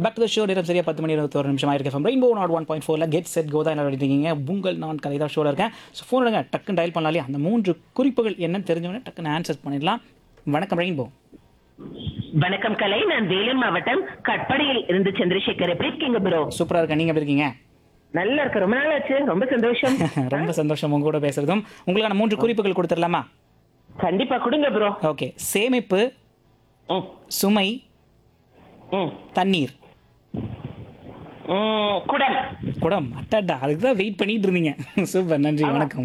Back to show நேரம் சரியா பத்து மணி இருபத்தோரு நிமிஷம் ஆயிருக்கு ரெயின்போ நாட் ஒன் பாயிண்ட் ஃபோரில் கெட் செட் கோதா என்ன இருக்கீங்க உங்கள் நான் கதை தான் ஷோவில் இருக்கேன் ஸோ ஃபோன் எடுங்க டக்குன்னு டயல் பண்ணலாலே அந்த மூன்று குறிப்புகள் என்னன்னு தெரிஞ்சவொடனே டக்குன்னு ஆன்சர் பண்ணிடலாம் வணக்கம் ரெயின்போ வணக்கம் கலை நான் வேலூர் மாவட்டம் கட்படியில் இருந்து சந்திரசேகர் எப்படி இருக்கீங்க ப்ரோ சூப்பராக இருக்கேன் நீங்கள் எப்படி இருக்கீங்க நல்லா இருக்கு ரொம்ப நாள் ஆச்சு ரொம்ப சந்தோஷம் ரொம்ப சந்தோஷம் உங்க கூட பேசுறதும் உங்களுக்கான மூன்று குறிப்புகள் கொடுத்துடலாமா கண்டிப்பா கொடுங்க ப்ரோ ஓகே சேமிப்பு ம் சுமை ம் தண்ணீர் ம், குடம் குடம் அட்டாட்டா அதுக்கு தான் வெயிட் பண்ணிட்டு இருந்தீங்க சூப்பர் நன்றி வணக்கம்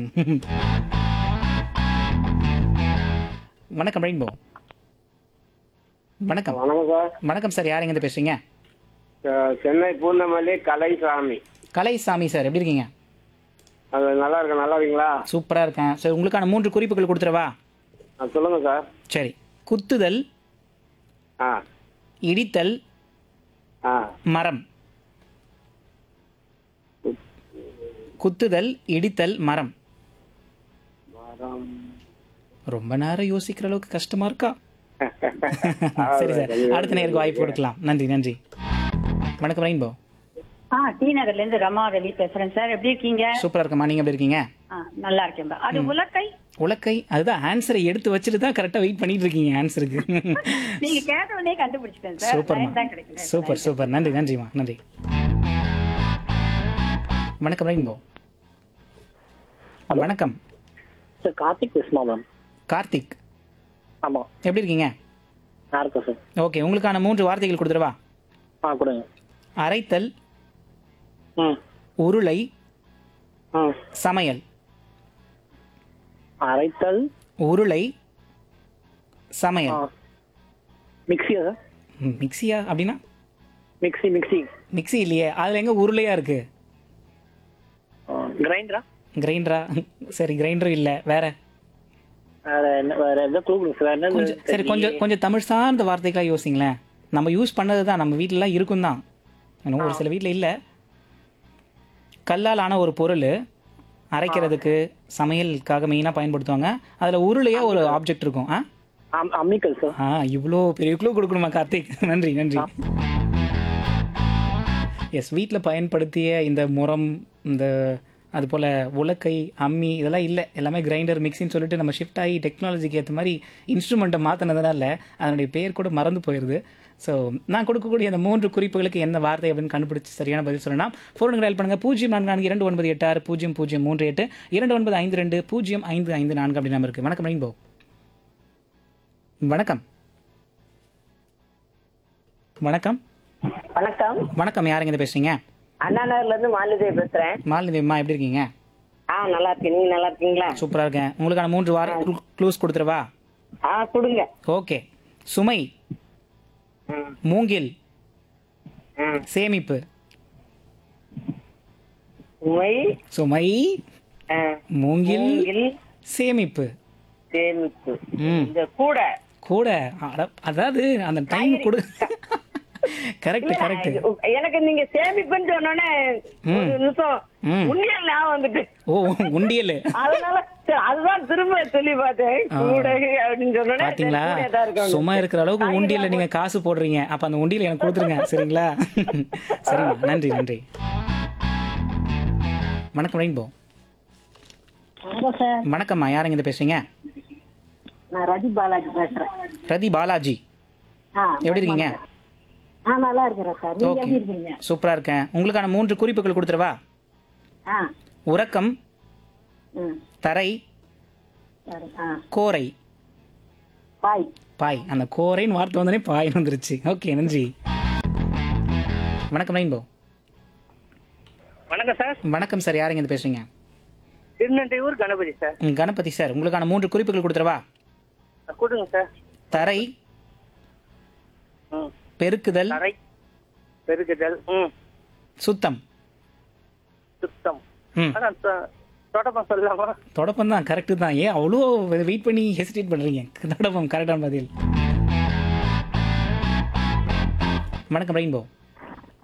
வணக்கம் ரெயின்போ வணக்கம் வணக்கம் சார் வணக்கம் சார் யார் எங்கேருந்து பேசுறீங்க அஹ் சென்னை பூந்தமல்லி கலைசாமி கலைசாமி சார் எப்படி இருக்கீங்க அது நல்லா இருக்கு நல்லா இருக்கீங்களா சூப்பராக இருக்கேன் சார் உங்களுக்கான மூன்று குறிப்புகள் கொடுத்துறவா அஹ் சொல்லுங்க சார் சரி குத்துதல் ஆ இடித்தல் ஆ மரம் குத்துதல் இடித்தல் மரம் மரம். ரொம்ப நேரம் யோசிக்கிற அளவுக்கு கஷ்டமா இருக்கா சரி சார் அடுத்த நேருக்கு வாய்ப்பு கொடுக்கலாம் நன்றி நன்றி வணக்கம் ரெயின்போ ஆ டி நகர்ல இருந்து ரமாவதி பேசுறேன் சார் எப்படி இருக்கீங்க சூப்பரா இருக்கமா நீங்க எப்படி இருக்கீங்க ஆ, நல்லா இருக்கேன் பா. அது உலக்கை உலக்கை அதுதான் ஆன்சரை எடுத்து வச்சுட்டு தான் கரெக்டாக வெயிட் பண்ணிட்டு இருக்கீங்க ஆன்சருக்கு நீங்க கேட்ட உடனே கண்டுபிடிச்சிட்டேன் சார் சூப்பர்மா line தான் கிடைக்கல சூப்பர் சூப்பர் நன்றி நன்றிம்மா நன்றி வணக்கம் ரெயின்போ வணக்கம் சார் கார்த்திக் பேசுமா மேம் கார்த்திக் ஆமா எப்படி இருக்கீங்க நான் இருக்கேன் சார் ஓகே உங்களுக்கான மூன்று வார்த்தைகள் கொடுத்துருவா ஆ கொடுங்க அரைத்தல் ம் உருளை ம் சமையல் அரைத்தல் உருளை ஆ சமையல் மிக்ஸியா சார் ம், மிக்ஸியா அப்படின்னா மிக்ஸி மிக்ஸி மிக்ஸி இல்லையே அதில் எங்கே உருளையா இருக்கு கிரைண்டரா கிரைண்டரா சரி கிரைண்டரும் இல்லை வேற வேற என்ன வேற எதாவது க்ளூ கொடுங்க சார் வேற கொஞ்சம் என்ன சரி கொஞ்சம் கொஞ்சம் தமிழ் சார்ந்த வார்த்தைகளாக யோசிங்களேன் நம்ம யூஸ் பண்ணது தான் நம்ம வீட்டிலலாம் இருக்கும் தான் இன்னும் ஒரு சில வீட்டில் இல்லை கல்லால் ஆன ஒரு பொருள் அரைக்கிறதுக்கு சமையலுக்காக மெயினாக பயன்படுத்துவாங்க அதில் உருளையா ஒரு ஆப்ஜெக்ட் இருக்கும் ஆ அம்- அம்மிக்கல் சார் ஆ இவ்வளோ பெரிய க்ளூ கொடுக்கணுமா கார்த்திக் நன்றி நன்றி எஸ் வீட்டில் பயன்படுத்திய இந்த முறம் இந்த அது போல் உலக்கை அம்மி இதெல்லாம் இல்லை எல்லாமே கிரைண்டர் மிக்ஸின்னு சொல்லிட்டு நம்ம ஷிஃப்ட் ஆகி டெக்னாலஜிக்கு ஏற்ற மாதிரி இன்ஸ்ட்ருமெண்ட்டை மாற்றினதுனால அதனுடைய பேர் கூட மறந்து போயிடுது ஸோ நான் கொடுக்கக்கூடிய அந்த மூன்று குறிப்புகளுக்கு என்ன வார்த்தை அப்படின்னு கண்டுபிடிச்சு சரியான பதில் சொல்லலாம் ஃபோனுக்கு டயல் பண்ணுங்கள் பூஜ்ஜியம் நான்கு நான்கு இரண்டு ஒன்பது எட்டு ஆறு பூஜ்ஜியம் பூஜ்ஜியம் மூன்று எட்டு இரண்டு ஒன்பது ஐந்து ரெண்டு பூஜ்ஜியம் ஐந்து ஐந்து நான்கு அப்படி நம்ம இருக்குது வணக்கம் ரெயின்போ வணக்கம் வணக்கம் வணக்கம் வணக்கம் யாருங்க இருந்து பேசுறீங்க அண்ணா நகர்ல இருந்து மாலிதே பேசுறேன் மாலினி அம்மா எப்படி இருக்கீங்க ஆ நல்லா இருக்கேன் நீங்க நல்லா இருக்கீங்களா சூப்பரா இருக்கேன் உங்களுக்கான மூன்று வார க்ளூஸ் கொடுத்துருவா ஆ கொடுங்க ஓகே சுமை ம், மூங்கில் ம். சேமிப்பு உமை சுமை ஆ, மூங்கில் மூங்கில், சேமிப்பு சேமிப்பு ம் இந்த கூட கூட அட- அதாவது அந்த டைம் கொடு கரெக்ட் கரெக்ட் எனக்கு நீங்க சேமிப்புன்னு சொன்னோன்னே ஒரு நிமிஷம் ம். உண்மையில ஞாபகம் வந்துட்டு ஓ உண்டியல் அதனால சரி, அதுதான் திரும்ப சொல்லி பார்த்தேன் கூட அப்படின்னு சொன்னோன்னே பாத்தீங்களா சரி, கூடயே தான் இருக்கணும். சும்மா இருக்கிற அளவுக்கு உண்டியல்ல நீங்க காசு போடுறீங்க அப்ப அந்த உண்டியல் எனக்கு கொடுத்துருங்க சரிங்களா சரிம்மா நன்றி நன்றி வணக்கம் ரெயின்போ வணக்கம் சார் வணக்கம்மா யாருங்க இருந்து பேசுறீங்க நான் ரதி பாலாஜி பேசுறேன் ரதி பாலாஜி ஆ எப்படி இருக்கீங்க ஆ நல்லா இருக்கிறேன் சார் நீங்க ஓகே எப்படி இருக்கீங்க சூப்பரா இருக்கேன் உங்களுக்கான மூன்று குறிப்புகள் கொடுத்துருவா ஆ உறக்கம் ம் தரை சரி ஆ கோரை பாய் பாய் அந்த கோரைன்னு வார்த்தை வந்தோடனே பாய் வந்துருச்சு ஓகே நன்றி வணக்கம் ரெயின்போ வணக்கம் சார் வணக்கம் சார் யாருங்க இருந்து பேசுறீங்க திருநெல்வேலூர் கணபதி சார் ம், கணபதி சார் உங்களுக்கான மூன்று குறிப்புகள் கொடுத்துருவா கொடுங்க சார் தரை ம் பெருக்குதல் தரை பெருக்குதல் ம் சுத்தம் சுத்தம் ம் அதான் தொ- தொடப்பம் சொல்லலாமா தொடப்பம் தான் கரெக்டு தான் ஏன் அவ்வளோ வெயிட் பண்ணி ஹெசிடேட் பண்ணுறீங்க தொடப்பம் கரெக்டான பதில் வணக்கம் ரெயின்போ